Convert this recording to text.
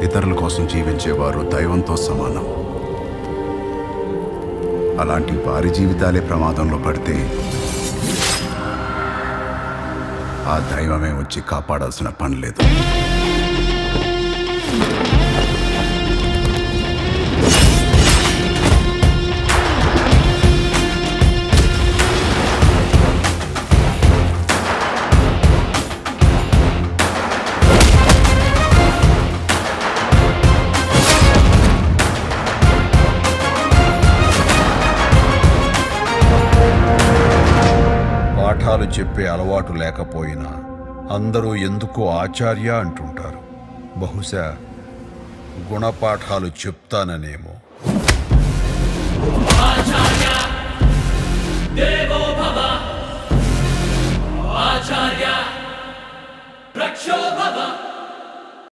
ఇతరుల కోసం జీవించేవారు దైవంతో సమానం అలాంటి వారి జీవితాలే ప్రమాదంలో పడితే ఆ దైవమే వచ్చి కాపాడాల్సిన పని లేదు పాఠాలు చెప్పే అలవాటు లేకపోయినా అందరూ ఎందుకో ఆచార్య అంటుంటారు బహుశా గుణపాఠాలు చెప్తాననేమో ఆచార్య ప్రక్షోభవ